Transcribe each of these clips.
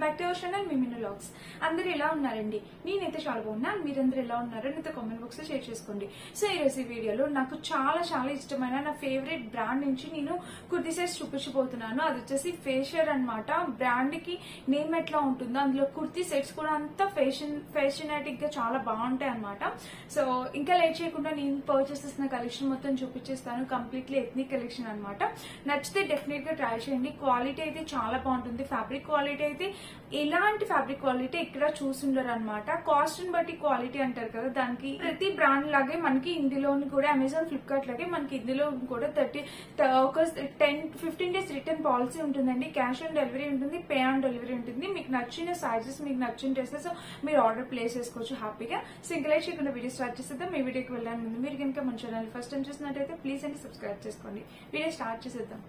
back to our channel మిమిన్ లాగ్స్ అందరు ఎలా ఉన్నారండి నేనైతే చాలా బాగున్నా మీరందరూ ఎలా ఉన్నారో నాతో కామెంట్ బాక్స్ లో షేర్ చేసుకోండి సో ఈ రోజు ఈ వీడియోలో నాకు చాలా చాలా ఇష్టమైన నా ఫేవరెట్ బ్రాండ్ నుంచి నేను కుర్తీ సెట్స్ చూపించబోతున్నాను అది వచ్చేసి ఫేషియర్ అన్నమాట బ్రాండ్ కి నేమ్ ఎట్లా ఉంటుందో అందులో కుర్తీ సెట్స్ కూడా అంతా ఫ్యాషన్ ఫ్యాషనాటిక్ గా చాలా బాగుంటాయి అనమాట సో ఇంకా లేట్ చేయకుండా నేను పర్చేస్ చేసిన కలెక్షన్ మొత్తం చూపించేస్తాను కంప్లీట్లీ ఎథ్నిక్ కలెక్షన్ అన్నమాట నచ్చితే డెఫినెట్ గా ట్రై చేయండి క్వాలిటీ అయితే చాలా బాగుంటుంది ఫ్యాబ్రిక్ క్వాలిటీ అయితే ఎలాంటి ఫ్యాబ్రిక్ క్వాలిటీ ఇక్కడ చూసుండరు అనమాట కాస్ట్ ని బట్టి క్వాలిటీ అంటారు కదా దానికి ప్రతి బ్రాండ్ లాగే మనకి ఇందులోని కూడా అమెజాన్ ఫ్లిప్కార్ట్ లాగే మనకి ఇందులో కూడా థర్టీ ఒక ten fifteen days return policy ఉంటుందండి క్యాష్ ఆన్ డెలివరీ ఉంటుంది పే ఆన్ డెలివరీ ఉంటుంది మీకు నచ్చిన సైజెస్ మీకు నచ్చిన డ్రెస్సెస్ మీరు ఆర్డర్ ప్లేస్ చేసుకోవచ్చు హ్యాపీగా సింగిల్ అయితే చేయకుండా వీడియో స్టార్ట్ చేసేద్దాం మీ వీడియోకి వెళ్ళడానికి ముందు మీరు కనుక మన ఛానల్ ఫస్ట్ టైం చూసినట్టయితే ప్లీజ్ అండి సబ్స్క్రైబ్ చేసుకోండి వీడియో స్టార్ట్ చేసేద్దాం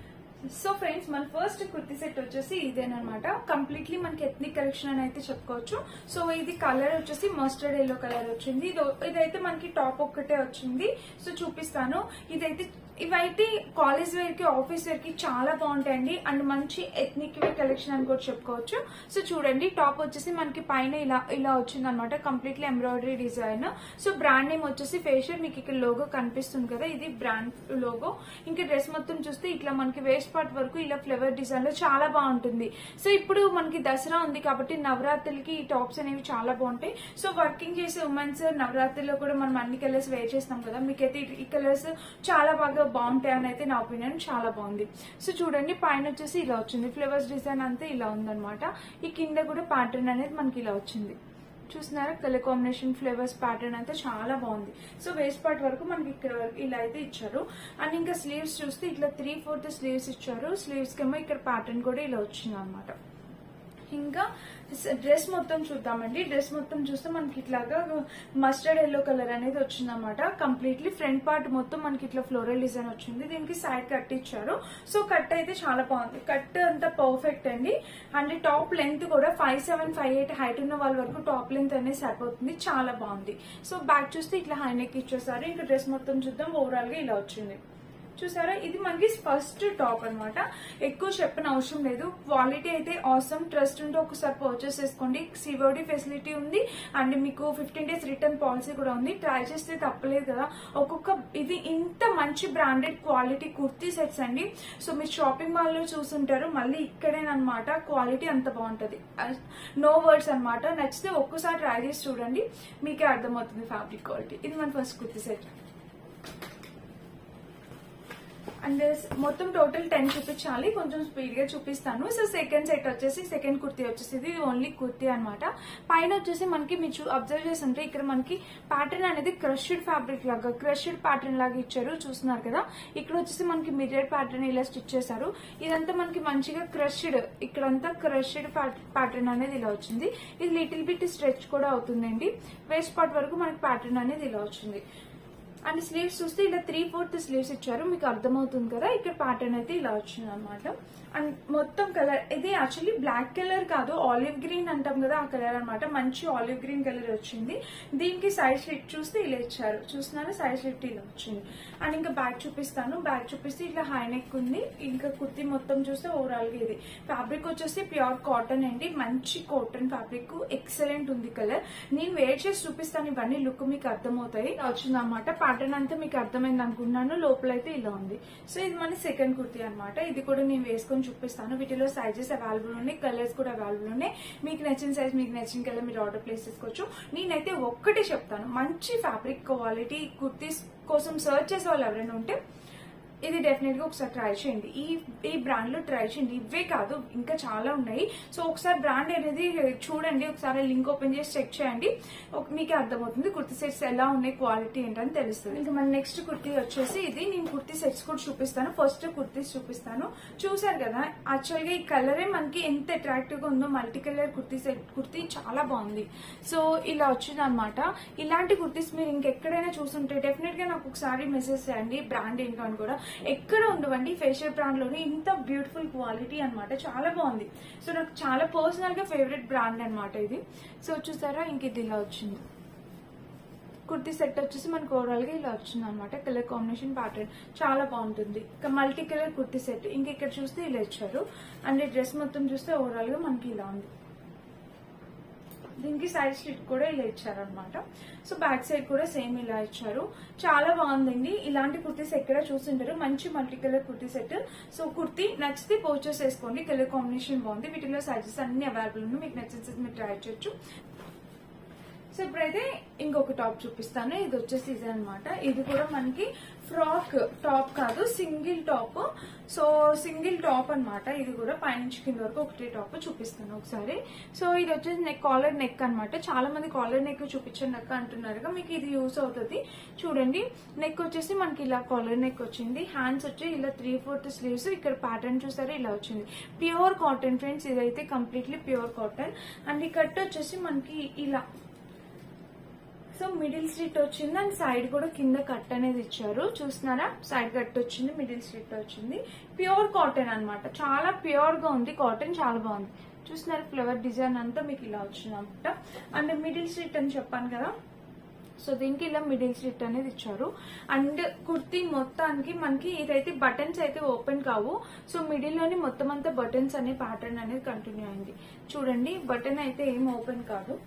సో ఫ్రెండ్స్ మన ఫస్ట్ కుర్తీ సెట్ వచ్చేసి ఇదేనమాట కంప్లీట్లీ మనకి ఎథ్నిక్ కలెక్షన్ అని అయితే చెప్పుకోవచ్చు సో ఇది కలర్ వచ్చేసి మస్టర్డ్ ఎల్లో కలర్ వచ్చింది ఇదో- ఇదైతే మనకి టాప్ ఒక్కటే వచ్చింది సో చూపిస్తాను ఇదైతే ఇవైతే కాలేజ్ వేర్ కి ఆఫీస్ వేర్ కి చాలా బాగుంటాయండి అండ్ మంచి ఎథ్నిక్ వేర్ కలెక్షన్ అని కూడా చెప్పుకోవచ్చు సో చూడండి టాప్ వచ్చేసి మనకి పైన ఇలా ఇలా వచ్చింది అనమాట completely embroidery design so brand name వచ్చేసి ఫేషియల్ మీకు ఇక్కడ లోగో కనిపిస్తుంది కదా ఇది బ్రాండ్ లోగో ఇంకా డ్రెస్ మొత్తం చూస్తే ఇట్లా మనకి వేస్ట్ పార్ట్ వరకు ఇలా ఫ్లవర్ డిజైన్ లో చాలా బాగుంటుంది సో ఇప్పుడు మనకి దసరా ఉంది కాబట్టి నవరాత్రులకి ఈ టాప్స్ అనేవి చాలా బాగుంటాయి సో వర్కింగ్ చేసే ఉమెన్స్ నవరాత్రిలో కూడా మనం అన్ని కలర్స్ వేర్ చేస్తాం కదా మీకైతే ఈ- ఈ కలర్స్ చాలా బాగా బాగుంటాయి అని అయితే నా ఒపీనియన్ చాలా బాగుంది సో చూడండి పైన వచ్చేసి ఇలా వచ్చింది ఫ్లవర్స్ డిజైన్ అంతా ఇలా ఉందన్నమాట ఈ కింద కూడా ప్యాటర్న్ అనేది మనకి ఇలా వచ్చింది చూస్తున్నారా కలర్ కాంబినేషన్ ఫ్లేవర్స్ ప్యాటర్న్ అయితే చాలా బాగుంది సో వేస్ట్ పార్ట్ వరకు మనకి ఇక్కడ వరకు ఇలా అయితే ఇచ్చారు అండ్ ఇంకా స్లీవ్స్ చూస్తే ఇట్లా త్రీ ఫోర్త్ స్లీవ్స్ ఇచ్చారు స్లీవ్స్ కేమో ఇక్కడ ప్యాటర్న్ కూడా ఇలా వచ్చింది అనమాట ఇంకా డ్రెస్ మొత్తం చూద్దామండి డ్రెస్ మొత్తం చూస్తే మనకి ఇట్లాగా మస్టర్డ్ ఎల్లో కలర్ అనేది వచ్చిందన్నమాట కంప్లీట్లీ ఫ్రంట్ పార్ట్ మొత్తం మనకి ఇట్లా ఫ్లోరల్ డిజైన్ వచ్చింది దీనికి సైడ్ కట్ ఇచ్చారు సో కట్ అయితే చాలా బాగుంది కట్ అంతా పర్ఫెక్ట్ అండి అండ్ టాప్ లెంత్ కూడా five seven five eight height ఉన్న వాళ్ళ వరకు టాప్ లెంత్ అనేది సరిపోతుంది చాలా బాగుంది సో బ్యాక్ చూస్తే ఇట్లా హై నెక్ ఇచ్చేసారు ఇంకా డ్రెస్ మొత్తం చూద్దాం ఓవరాల్ గా ఇలా వచ్చింది చూసారా ఇది మనకి ఫస్ట్ టాప్ అన్నమాట ఎక్కువ చెప్పిన అవసరం లేదు క్వాలిటీ అయితే అవసరం ట్రస్ట్ ఉంటే ఒకసారి పర్చేస్ చేసుకోండి సివోడి ఫెసిలిటీ ఉంది అండ్ మీకు ఫిఫ్టీన్ డేస్ రిటర్న్ పాలసీ కూడా ఉంది ట్రై చేస్తే తప్పలేదు కదా ఒక్కొక్క ఇది ఇంత మంచి బ్రాండెడ్ క్వాలిటీ కుర్తీ సెట్స్ అండి సో మీరు షాపింగ్ మాల్ లో చూసుంటారు మళ్ళీ ఇక్కడేనమాట క్వాలిటీ అంత బాగుంటది నో వర్డ్స్ అన్నమాట నచ్చితే ఒక్కసారి ట్రై చేసి చూడండి మీకే అర్థమవుతుంది ఫ్యాబ్రిక్ క్వాలిటీ ఇది మన ఫస్ట్ కుర్తీ సెట్ అండ్ మొత్తం టోటల్ టెన్ చూపించాలి కొంచెం స్పీడ్ గా చూపిస్తాను సో సెకండ్ సెట్ వచ్చేసి సెకండ్ కుర్తీ వచ్చేసి ఇది ఓన్లీ కుర్తీ అన్నమాట పైన వచ్చేసి మనకి మీరు అబ్జర్వ్ చేస్తుంటే ఇక్కడ మనకి ప్యాటర్న్ అనేది క్రష్డ్ ఫ్యాబ్రిక్ లాగా క్రష్డ్ ప్యాటర్న్ లాగా ఇచ్చారు చూస్తున్నారు కదా ఇక్కడ వచ్చేసి మనకి మిర్రర్ ప్యాటర్న్ ఇలా స్టిచ్ చేశారు ఇదంతా మనకి మంచిగా క్రష్డ్ ఇక్కడంతా క్రష్డ్ ప్యాటర్న్ అనేది ఇలా వచ్చింది ఇది లిటిల్ బిట్ స్ట్రెచ్ కూడా అవుతుందండి వేస్ట్ పార్ట్ వరకు మనకి ప్యాటర్న్ అనేది ఇలా వచ్చింది అండ్ స్లీవ్స్ చూస్తే ఇలా త్రీ ఫోర్త్ స్లీవ్స్ ఇచ్చారు మీకు అర్థమవుతుంది కదా ఇక్కడ ప్యాటర్న్ అయితే ఇలా వచ్చింది అనమాట అండ్ మొత్తం కలర్ ఇది యాక్చువల్లీ బ్లాక్ కలర్ కాదు ఆలివ్ గ్రీన్ అంటాం కదా ఆ కలర్ అన్నమాట మంచి ఆలివ్ గ్రీన్ కలర్ వచ్చింది దీనికి సైడ్ స్లిట్ చూస్తే ఇలా ఇచ్చారు చూస్తున్నారా సైడ్ స్లిట్ ఇలా వచ్చింది అండ్ ఇంకా బ్యాక్ చూపిస్తాను బ్యాక్ చూపిస్తే ఇట్లా హై నెక్ ఉంది ఇంకా కుర్తి మొత్తం చూస్తే ఓవరాల్ గా ఇది ఫ్యాబ్రిక్ వచ్చేసి ప్యూర్ కాటన్ అండి మంచి కాటన్ ఫ్యాబ్రిక్ ఎక్సలెంట్ ఉంది కలర్ నేను వేర్ చేసి చూపిస్తాను ఇవన్నీ లుక్ మీకు అర్థమవుతాయి వచ్చింది అనమాట ప్యాటర్న్ అంతా మీకు అర్థమైంది అనుకుంటున్నాను లోపల అయితే ఇలా ఉంది సో ఇది మన సెకండ్ కుర్తీ అన్నమాట ఇది కూడా నేను వేసుకొని చూపిస్తాను వీటిలో సైజెస్ అవైలబుల్ ఉన్నాయి కలర్స్ కూడా అవైలబుల్ ఉన్నాయి మీకు నచ్చిన సైజ్ మీకు నచ్చిన కలర్ మీరు ఆర్డర్ ప్లేస్ చేసుకోవచ్చు నేనైతే ఒక్కటే చెప్తాను మంచి ఫ్యాబ్రిక్ క్వాలిటీ కుర్తీస్ కోసం సర్చ్ చేసే వాళ్ళు ఎవరైనా ఉంటే ఇది డెఫినెట్ గా ఒకసారి ట్రై చేయండి ఈ ఈ బ్రాండ్ లో ట్రై చేయండి ఇవే కాదు ఇంకా చాలా ఉన్నాయి సో ఒకసారి బ్రాండ్ అనేది చూడండి ఒకసారి లింక్ ఓపెన్ చేసి చెక్ చేయండి ఒక- మీకే అర్థమవుతుంది కుర్తీ సెట్స్ ఎలా ఉన్నాయి క్వాలిటీ ఏంటని తెలుస్తుంది ఇంకా మన నెక్స్ట్ కుర్తీ వచ్చేసి ఇది నేను కుర్తీ సెట్స్ కూడా చూపిస్తాను ఫస్ట్ కుర్తీస్ చూపిస్తాను చూసారు కదా యాక్చువల్ గా ఈ కలరే మనకి ఎంత అట్రాక్టివ్ గా ఉందో multi colour kurti set kurti చాలా బాగుంది సో ఇలా వచ్చింది అనమాట ఇలాంటి కుర్తీస్ మీరు ఇంకెక్కడైనా చూసుంటే డెఫినెట్ గా నాకు ఒకసారి మెసేజ్ చేయండి బ్రాండ్ ఏంటో అని కూడా ఎక్కడ ఉండవండి ఫేషియల్ బ్రాండ్ లోని ఇంత బ్యూటిఫుల్ క్వాలిటీ అన్నమాట చాలా బాగుంది సో నాకు చాలా పర్సనల్ గా ఫేవరెట్ బ్రాండ్ అన్నమాట ఇది సో చూసారా ఇంక ఇది ఇలా వచ్చింది కుర్తీ సెట్ వచ్చేసి మనకు ఓవరాల్ గా ఇలా వచ్చింది అనమాట కలర్ కాంబినేషన్ ప్యాటర్న్ చాలా బాగుంటుంది ఇక మల్టీ కలర్ కుర్తీ సెట్ ఇంక ఇక్కడ చూస్తే ఇలా ఇచ్చారు అండ్ ఈ డ్రెస్ మొత్తం చూస్తే ఓవరాల్ గా మనకి ఇలా ఉంది దీనికి సైడ్ స్లిట్ కూడా ఇలా ఇచ్చారనమాట సో బ్యాక్ సైడ్ కూడా సేమ్ ఇలా ఇచ్చారు చాలా బాగుందండి ఇలాంటి కుర్తీస్ ఎక్కడ చూసింటారు మంచి multi colour kurti set so kurti నచ్చితే పర్చేస్ చేసుకోండి కలర్ కాంబినేషన్ బాగుంది వీటిలో సైజెస్ అన్ని అవైలబుల్ ఉన్నాయి మీకు నచ్చిన మీరు ట్రై చేయొచ్చు సో ఇప్పుడైతే ఇంకొక టాప్ చూపిస్తాను ఇది వచ్చేసి ఇది అనమాట ఇది కూడా మనకి ఫ్రాక్ టాప్ కాదు single top so single top అన్నమాట ఇది కూడా పైనుంచి కింద వరకు ఒకటే టాప్ చూపిస్తాను ఒకసారి సో ఇది వచ్చేసి నెక్ కాలర్ నెక్ అన్నమాట చాలా మంది కాలర్ నెక్ చూపించండి అక్క అంటున్నారు మీకు ఇది యూస్ అవుతుంది చూడండి నెక్ వచ్చేసి మనకి ఇలా కాలర్ నెక్ వచ్చింది హ్యాండ్స్ వచ్చి ఇలా త్రీ ఫోర్త్ స్లీవ్స్ ఇక్కడ ప్యాటర్న్ చూసారు ఇలా వచ్చింది ప్యూర్ కాటన్ ఫ్రెండ్స్ ఇదైతే కంప్లీట్లీ ప్యూర్ కాటన్ అండ్ ఈ కట్ వచ్చేసి మనకి ఇలా సో మిడిల్ స్లిట్ వచ్చింది అండ్ సైడ్ కూడా కింద కట్ అనేది ఇచ్చారు చూస్తున్నారా సైడ్ కట్ వచ్చింది మిడిల్ స్లిట్ వచ్చింది ప్యూర్ కాటన్ అన్నమాట చాలా ప్యూర్ గా ఉంది కాటన్ చాలా బాగుంది చూస్తున్నారు ఫ్లవర్ డిజైన్ అంతా మీకు ఇలా వచ్చింది అనమాట అండ్ మిడిల్ స్లిట్ అని చెప్పాను కదా సో దీనికి ఇలా మిడిల్ స్లిట్ అనేది ఇచ్చారు అండ్ కుర్తీ మొత్తానికి మనకి ఇదైతే బటన్స్ అయితే ఓపెన్ కావు సో మిడిల్ లోని మొత్తం అంతా బటన్స్ అనే ప్యాటర్న్ అనేది కంటిన్యూ అయింది చూడండి బటన్ అయితే ఏం ఓపెన్ కాదు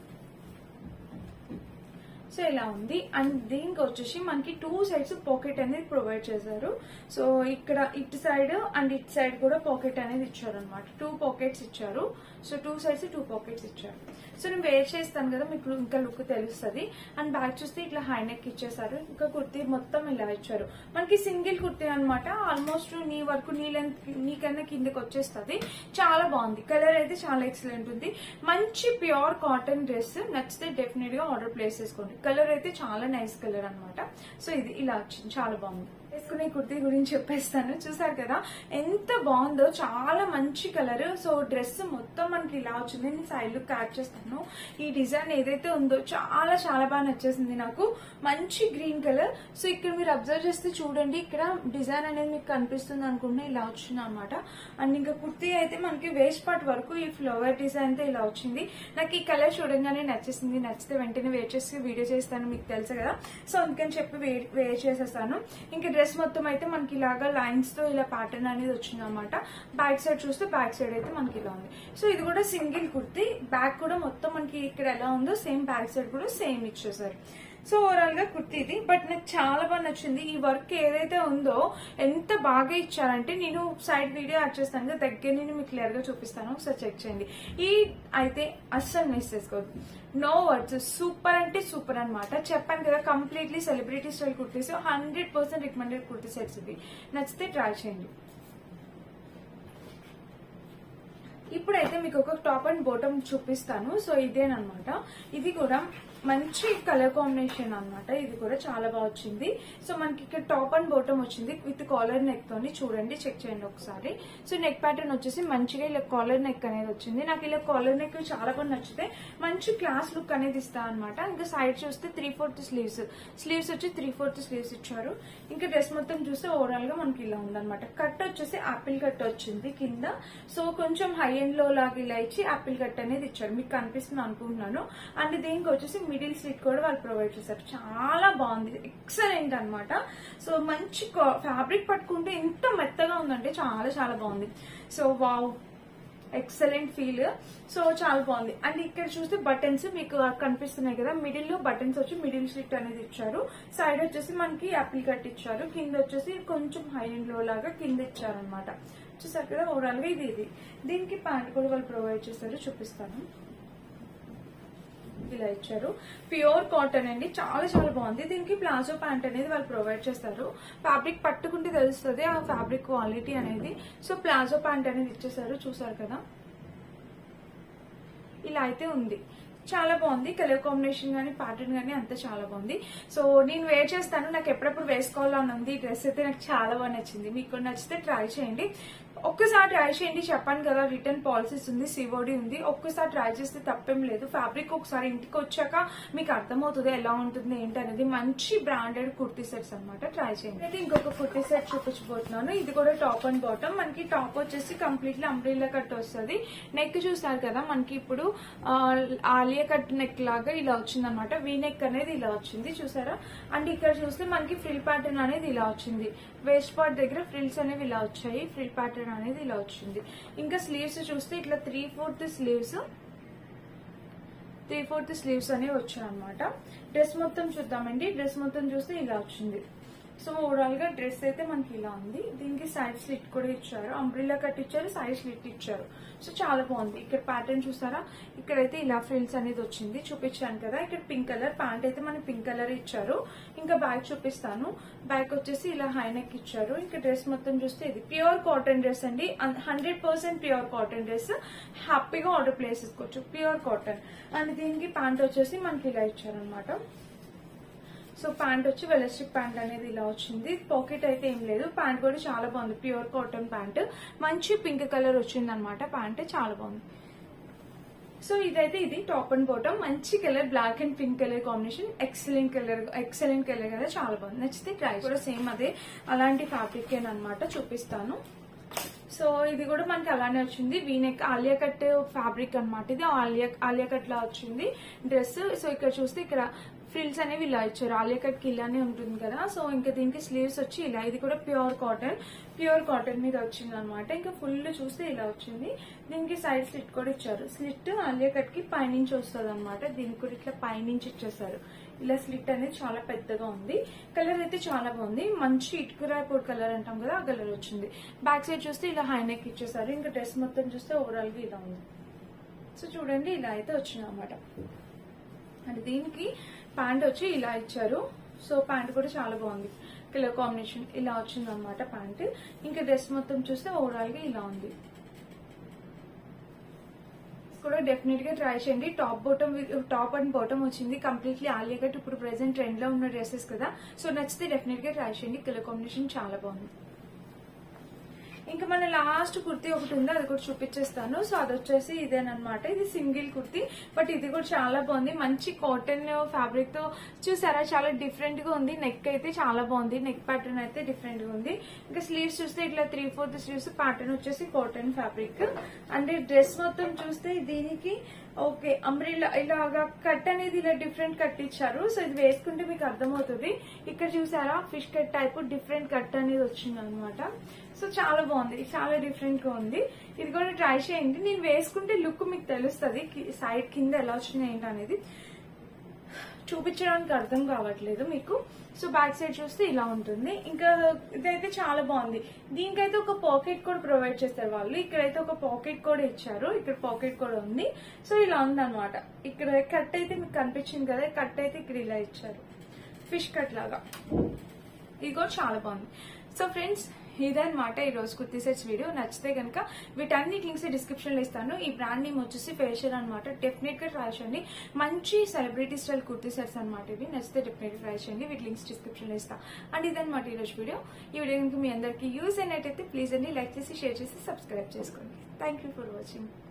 సో ఇలా ఉంది అండ్ దీనికి వచ్చేసి మనకి టూ సైడ్స్ పాకెట్ అనేది ప్రొవైడ్ చేశారు సో ఇక్కడ ఇటు సైడ్ అండ్ ఇటు సైడ్ కూడా పాకెట్ అనేది ఇచ్చారు అనమాట టూ పాకెట్స్ ఇచ్చారు so two sides two pockets ఇచ్చారు సో నేను వేర్ చేస్తాను కదా మీకు ఇంకా లుక్ తెలుస్తుంది అండ్ బ్యాక్ చూస్తే ఇట్లా హై నెక్ ఇచ్చేసారు ఇంకా కుర్తీ మొత్తం ఇలా ఇచ్చారు మనకి సింగిల్ కుర్తీ అనమాట ఆల్మోస్ట్ నీ వరకు నీ లెంత్ నీకన్నా కిందకి వచ్చేస్తుంది చాలా బాగుంది కలర్ అయితే చాలా ఎక్సలెంట్ ఉంది మంచి ప్యూర్ కాటన్ డ్రెస్ నచ్చితే డెఫినెట్ గా ఆర్డర్ ప్లేస్ చేసుకోండి కలర్ అయితే చాలా నైస్ కలర్ అన్నమాట సో ఇది ఇలా వచ్చింది చాలా బాగుంది వేసుకునే కుర్తీ గురించి చెప్పేస్తాను చూసారు కదా ఎంత బాగుందో చాలా మంచి కలర్ సో డ్రెస్ మొత్తం మనకి ఇలా వచ్చింది నేను సైడ్ లుక్ యాడ్ చేస్తాను ఈ డిజైన్ ఏదైతే ఉందో చాలా చాలా బాగా నచ్చేసింది నాకు మంచి గ్రీన్ కలర్ సో ఇక్కడ మీరు అబ్జర్వ్ చేస్తే చూడండి ఇక్కడ డిజైన్ అనేది మీకు కనిపిస్తుంది అనుకుంటే ఇలా వచ్చింది అనమాట అండ్ ఇంకా కుర్తీ అయితే మనకి వేస్ట్ పార్ట్ వరకు ఈ ఫ్లవర్ డిజైన్ తో ఇలా వచ్చింది నాకు ఈ కలర్ చూడంగానే నచ్చేసింది నచ్చితే వెంటనే వేర్ చేసి వీడియో చేస్తాను మీకు తెలుసు కదా సో అందుకని చెప్పి వే- వేర్ చేసేసాను ఇంకా డ్రెస్ మొత్తం అయితే మనకి ఇలాగా లైన్స్ తో ఇలా ప్యాటర్న్ అనేది వచ్చింది అనమాట బ్యాక్ సైడ్ చూస్తే బ్యాక్ సైడ్ అయితే మనకి ఇలా ఉంది సో ఇది కూడా సింగిల్ కుర్తీ బ్యాక్ కూడా మొత్తం మనకి ఇక్కడ ఎలా ఉందో సేమ్ బ్యాక్ సైడ్ కూడా సేమ్ ఇచ్చేసారు సో ఓవరాల్ గా కుర్తీ ఇది బట్ నాకు చాలా బాగా నచ్చింది ఈ వర్క్ ఏదైతే ఉందో ఎంత బాగా ఇచ్చారంటే నేను సైడ్ వీడియో యాడ్ చేస్తాను కదా దగ్గర నేను మీకు క్లియర్ గా చూపిస్తాను ఒకసారి చెక్ చేయండి ఈ అయితే అస్సలు మిస్ చేసుకోవద్దు నో వర్డ్స్ సూపర్ అంటే సూపర్ అన్నమాట చెప్పాను కదా completely celebrity style kurtis hundred percent recommended kurti sets ఇవి నచ్చితే ట్రై చేయండి ఇప్పుడైతే మీకు ఒక టాప్ అండ్ బాటమ్ చూపిస్తాను సో ఇదేనమాట ఇది కూడా మంచి కలర్ కాంబినేషన్ అన్నమాట ఇది కూడా చాలా బాగా వచ్చింది సో మనకి ఇక్కడ టాప్ అండ్ బాటమ్ వచ్చింది విత్ కాలర్ నెక్ తోని చూడండి చెక్ చేయండి ఒకసారి సో నెక్ ప్యాటర్న్ వచ్చేసి మంచిగా ఇలా కాలర్ నెక్ అనేది వచ్చింది నాకు ఇలా కాలర్ నెక్ చాలా బాగా నచ్చితే మంచి క్లాస్ లుక్ అనేది ఇస్తా అనమాట ఇంకా సైడ్ చూస్తే త్రీ ఫోర్త్ స్లీవ్స్ స్లీవ్స్ వచ్చి త్రీ ఫోర్త్ స్లీవ్స్ ఇచ్చారు ఇంకా డ్రెస్ మొత్తం చూస్తే ఓవరాల్ గా మనకి ఇలా ఉందన్నమాట కట్ వచ్చేసి ఆపిల్ కట్ వచ్చింది కింద సో కొంచెం హై ఎండ్ లో లాగా ఇలా ఇచ్చి ఆపిల్ కట్ అనేది ఇచ్చారు మీకు కనిపిస్తుంది అనుకుంటున్నాను అండ్ దీనికి వచ్చేసి మిడిల్ సీట్ కూడా వాళ్ళు ప్రొవైడ్ చేశారు చాలా బాగుంది ఎక్సలెంట్ అన్నమాట సో మంచి ఫ్యాబ్రిక్ పట్టుకుంటే ఎంత మెత్తగా ఉందంటే చాలా చాలా బాగుంది so wow excellent feel so చాలా బాగుంది అండ్ ఇక్కడ చూస్తే బటన్స్ మీకు కనిపిస్తున్నాయి కదా మిడిల్ లో బటన్స్ వచ్చి మిడిల్ స్లిట్ అనేది ఇచ్చారు సైడ్ వచ్చేసి మనకి యాపిల్ కట్ ఇచ్చారు కింద వచ్చేసి కొంచెం హై అండ్ లో లాగా కింద ఇచ్చారు అనమాట చూసారు కదా ఓవరాల్ గా ఇది ఇది దీనికి ప్యాంట్ కూడా వాళ్ళు ప్రొవైడ్ చేస్తారు చూపిస్తాను ఇలా ఇచ్చారు ప్యూర్ కాటన్ అండి చాలా చాలా బాగుంది దీనికి ప్లాజో ప్యాంట్ అనేది వాళ్ళు ప్రొవైడ్ చేస్తారు ఫ్యాబ్రిక్ పట్టుకుంటే తెలుస్తుంది ఆ ఫ్యాబ్రిక్ క్వాలిటీ అనేది సో ప్లాజో ప్యాంట్ అనేది ఇచ్చేసారు చూసారు కదా ఇలా అయితే ఉంది చాలా బాగుంది కలర్ కాంబినేషన్ కానీ ప్యాటర్న్ కానీ అంతా చాలా బాగుంది సో నేను వేర్ చేస్తాను నాకు ఎప్పుడప్పుడు వేసుకోవాలని ఉంది ఈ డ్రెస్ అయితే నాకు చాలా బాగా నచ్చింది మీకు కూడా నచ్చితే ట్రై చేయండి ఒక్కసారి ట్రై చేయండి చెప్పాను కదా రిటర్న్ పాలసీస్ ఉంది సివోడి ఉంది ఒక్కసారి ట్రై చేస్తే తప్పేం లేదు ఫ్యాబ్రిక్ ఒకసారి ఇంటికి వచ్చాక మీకు అర్థమవుతుంది ఎలా ఉంటుంది ఏంటి అనేది మంచి బ్రాండెడ్ కుర్తీ సెట్స్ అన్నమాట ట్రై చేయండి అయితే ఇంకొక కుర్తీ సెట్ చూపించబోతున్నాను ఇది కూడా టాప్ అండ్ బాటమ్ మనకి టాప్ వచ్చేసి కంప్లీట్లీ అంబ్రిల్లా కట్ వస్తుంది నెక్ చూసారు కదా మనకి ఇప్పుడు ఆ, ఆలియా కట్ నెక్ లాగా ఇలా వచ్చింది అనమాట వీ నెక్ అనేది ఇలా వచ్చింది చూసారా అండ్ ఇక్కడ చూస్తే మనకి ఫ్రిల్ ప్యాటర్న్ అనేది ఇలా వచ్చింది వేస్ట్ పార్ట్ దగ్గర ఫ్రిల్స్ అనేవి ఇలా వచ్చాయి ఫ్రిల్ ప్యాటర్న్ అనేది ఇలా వచ్చింది ఇంకా స్లీవ్స్ చూస్తే ఇట్లా three fourth sleeves three fourth sleeves అనేవి వచ్చాయి అనమాట డ్రెస్ మొత్తం చూద్దామండి డ్రెస్ మొత్తం చూస్తే ఇలా వచ్చింది సో ఓవరాల్ గా డ్రెస్ అయితే మనకి ఇలా ఉంది దీనికి సైడ్ స్లిట్ కూడా ఇచ్చారు అంబ్రిల్లా కట్ ఇచ్చారు సైడ్ స్లిట్ ఇచ్చారు సో చాలా బాగుంది ఇక్కడ ప్యాటర్న్ చూసారా ఇక్కడైతే ఇలా ఫ్రిల్స్ అనేది వచ్చింది చూపించాను కదా ఇక్కడ పింక్ కలర్ ప్యాంట్ అయితే మనకి పింక్ కలర్ ఇచ్చారు ఇంకా బ్యాగ్ చూపిస్తాను బ్యాగ్ వచ్చేసి ఇలా హై నెక్ ఇచ్చారు ఇంకా డ్రెస్ మొత్తం చూస్తే ఇది ప్యూర్ కాటన్ డ్రెస్ అండి hundred percent pure cotton dress హ్యాపీగా ఆర్డర్ ప్లేస్ చేసుకోవచ్చు ప్యూర్ కాటన్ అండ్ దీనికి ప్యాంట్ వచ్చేసి మనకి ఇలా ఇచ్చారనమాట సో ప్యాంట్ వచ్చి వెలస్టిక్ ప్యాంట్ అనేది ఇలా వచ్చింది పాకెట్ అయితే ఏం లేదు ప్యాంట్ కూడా చాలా బాగుంది ప్యూర్ కాటన్ ప్యాంట్ మంచి పింక్ కలర్ వచ్చింది అనమాట ప్యాంట్ చాలా బాగుంది సో ఇదైతే ఇది టాప్ అండ్ బాటమ్ మంచి colour black and pink colour combination excellent colour excellent colour కదా చాలా బాగుంది నచ్చితే ట్రై కూడా సేమ్ అదే అలాంటి ఫ్యాబ్రిక్ అనమాట చూపిస్తాను సో ఇది కూడా మనకి అలానే వచ్చింది వీనెక్ ఆలియా కట్ ఫ్యాబ్రిక్ అన్నమాట ఇది ఆలియా ఆలియా కట్ లా వచ్చింది డ్రెస్ సో ఇక్కడ చూస్తే ఇక్కడ ఫ్రిల్స్ అనేవి ఇలా ఇచ్చారు ఆలియా కట్ కి ఇలానే ఉంటుంది కదా సో ఇంకా దీనికి స్లీవ్స్ వచ్చి ఇలా ఇది కూడా ప్యూర్ కాటన్ ప్యూర్ కాటన్ మీద వచ్చింది అనమాట ఇంకా ఫుల్ చూస్తే ఇలా వచ్చింది దీనికి సైడ్ స్లిట్ కూడా ఇచ్చారు స్లిట్ ఆలియా కట్ కి పైనుంచి వస్తుంది అనమాట దీనికి కూడా ఇట్లా పైనుంచి ఇచ్చేసారు ఇలా స్లిట్ అనేది చాలా పెద్దగా ఉంది కలర్ అయితే చాలా బాగుంది మంచి ఇటుకురాయపూర్ కలర్ అంటాం కదా ఆ కలర్ వచ్చింది బ్యాక్ సైడ్ చూస్తే ఇలా హై నెక్ ఇచ్చేసారు ఇంకా డ్రెస్ మొత్తం చూస్తే ఓవరాల్ గా ఇలా ఉంది సో చూడండి ఇలా అయితే వచ్చింది అనమాట అండ్ దీనికి ప్యాంట్ వచ్చి ఇలా ఇచ్చారు సో ప్యాంట్ కూడా చాలా బాగుంది కలర్ కాంబినేషన్ ఇలా వచ్చింది అనమాట ప్యాంట్ ఇంకా డ్రెస్ మొత్తం చూస్తే ఓవరాల్ గా ఇలా ఉంది కూడా డెఫినెట్ గా ట్రై చేయండి top bottom top and bottom వచ్చింది కంప్లీట్లీ ఆలియా కట్ ఇప్పుడు ప్రెసెంట్ ట్రెండ్ లో ఉన్న డ్రెస్సెస్ కదా సో నచ్చితే డెఫినెట్ గా ట్రై చేయండి కలర్ కాంబినేషన్ చాలా బాగుంది ఇంకా మన లాస్ట్ కుర్తీ ఒకటి ఉంది అది కూడా చూపించేస్తాను సో అది వచ్చేసి ఇదేనమాట ఇది సింగిల్ కుర్తీ బట్ ఇది కూడా చాలా బాగుంది మంచి కాటన్ ఫ్యాబ్రిక్ తో చూసారా చాలా డిఫరెంట్ గా ఉంది నెక్ అయితే చాలా బాగుంది నెక్ ప్యాటర్న్ అయితే డిఫరెంట్ గా ఉంది ఇంకా స్లీవ్స్ చూస్తే ఇట్లా త్రీ ఫోర్త్ స్లీవ్స్ ప్యాటర్న్ వచ్చేసి కాటన్ ఫ్యాబ్రిక్ అంటే డ్రెస్ మొత్తం చూస్తే దీనికి ఓకే అంబ్రిల్లా ఇలాగా కట్ అనేది ఇలా డిఫరెంట్ కట్ ఇచ్చారు సో ఇది వేసుకుంటే మీకు అర్థమవుతుంది ఇక్కడ చూసారా fish cut type different cut అనేది వచ్చింది అనమాట సో చాలా బాగుంది చాలా డిఫరెంట్ గా ఉంది ఇది కూడా ట్రై చేయండి నేను వేసుకుంటే లుక్ మీకు తెలుస్తుంది సైడ్ కింద ఎలా వచ్చినాయి ఏంటి అనేది చూపించడానికి అర్థం కావట్లేదు మీకు సో బ్యాక్ సైడ్ చూస్తే ఇలా ఉంటుంది ఇంకా ఇదైతే చాలా బాగుంది దీనికైతే ఒక పాకెట్ కూడా ప్రొవైడ్ చేస్తారు వాళ్ళు ఇక్కడైతే ఒక పాకెట్ కూడా ఇచ్చారు ఇక్కడ పాకెట్ కూడా ఉంది సో ఇలా ఉందన్నమాట ఇక్కడ కట్ అయితే మీకు కనిపించింది కదా కట్ అయితే ఇక్కడ ఇలా ఇచ్చారు ఫిష్ కట్ లాగా ఇది కూడా చాలా బాగుంది సో ఫ్రెండ్స్ ఇదన్నమాట ఈ రోజు కుర్తీ సెట్స్ వీడియో నచ్చితే కనుక వీటన్ని లింక్స్ డిస్క్రిప్షన్ లో ఇస్తాను ఈ బ్రాండ్ నేమ్ వచ్చేసి ఫేషియల్ అనమాట డెఫినెట్ గా ట్రై చేయండి మంచి సెలబ్రిటీ స్టైల్ కుర్తీ సెట్స్ అనమాట ఇవి నచ్చితే డెఫినెట్ గా ట్రై చేయండి వీటి లింక్స్ డిస్క్రిప్షన్ లో ఇస్తాను అండ్ ఇదన్నమాట ఈ రోజు వీడియో ఈ వీడియో కనుక మీ అందరికి యూజ్ అయినట్టయితే ప్లీజ్ అండి లైక్ చేసి షేర్ చేసి సబ్స్క్రైబ్ చేసుకోండి థ్యాంక్ యూ ఫర్ వాచింగ్